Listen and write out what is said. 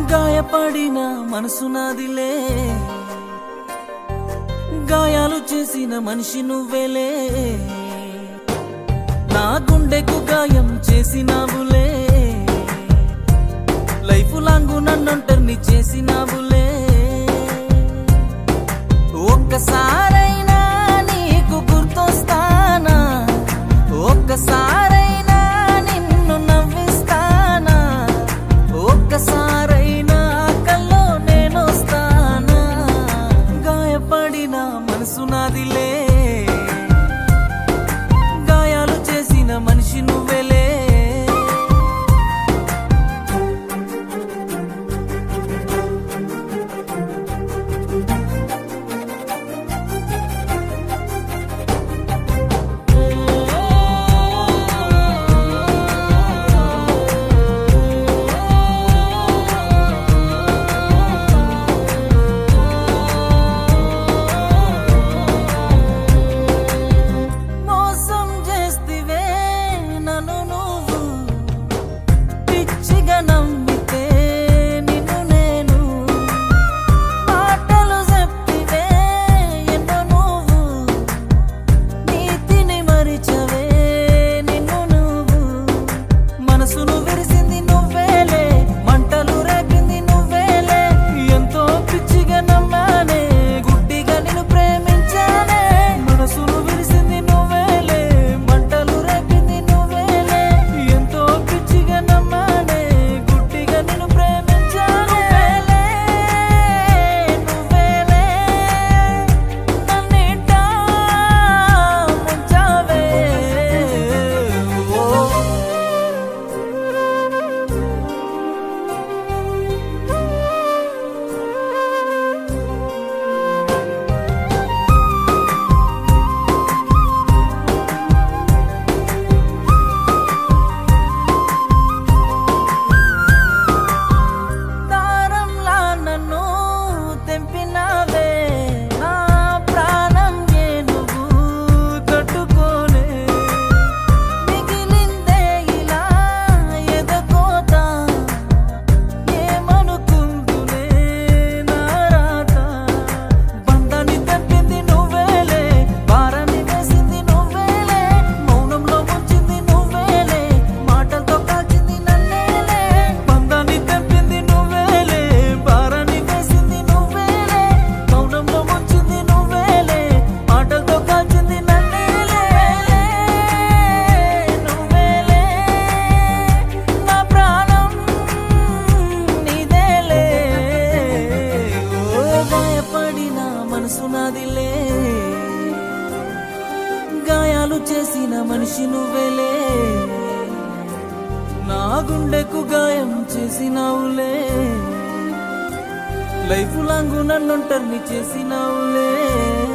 గాయపడిన మనసు నాదిలే గాయాలు చేసిన మనిషి నువ్వేలే నా గుండెకు గాయం చేసినావులే లైఫ్ లాంగ్ నన్నుంటర్ని చేసినావులే ఒక్కసారైనా నీకు గుర్తొస్తానా ఒక్కసారైనా నిన్ను నవ్విస్తానా ఒక్కసారైనా కల్లో నేనొస్తానా గాయపడిన మనసు నాదిలే గాయాలు చేసిన మనిషి నువ్వేలే మోసం చేస్తివే నన్ను నువ్వు పిచ్చిగా నమ్మితే నిన్ను నేను మాటలు చెప్తివే ఎన్నో నువ్వు నీతిని మరిచవే నిన్ను నువ్వు మనసును విరిసింది నువ్వేలే మంటలు రేపింది నువ్వేలే ఎంతో పిచ్చిగా నమ్మానే గుడ్డిగా నిన్ను ప్రేమించానే మనసును విరిసింది నువ్వేలే మంటలు రేపింది నువ్వేలే ఎంతో పిచ్చిగా నమ్మానే గుడ్డిగా నిన్ను ప్రేమించానే నువ్వేలే నన్నిటా ముంచావే ఓ దారంలా నన్ను తెంపినావే నా ప్రాణం ఏ నువ్వు తట్టుకోలే మిగిలిందే ఇలా ఎదకోత ఏమనుకుందులే నా రాత బంధాన్ని తెంపింది నువ్వేలే భారాన్ని వేసింది నువ్వేలే మౌనంలో ముంచింది నువ్వేలే మాటలతో కాల్చింది నన్నేలే బంధాన్ని తెంపింది నువ్వేలే భారాన్ని వేసింది నువ్వేలే మౌనంలో ముంచింది నువ్వేలే మాటలతో కాల్చింది నన్నేలే నువ్వేలే నా ప్రాణం నీదేలే ఓ గాయపడిన మనసు నాదిలే గాయాలు చేసిన మనిషి నువ్వేలే నా గుండెకు గాయం చేసినావులే లైఫ్ లాంగ్ నన్నుంటర్ని చేసినావులే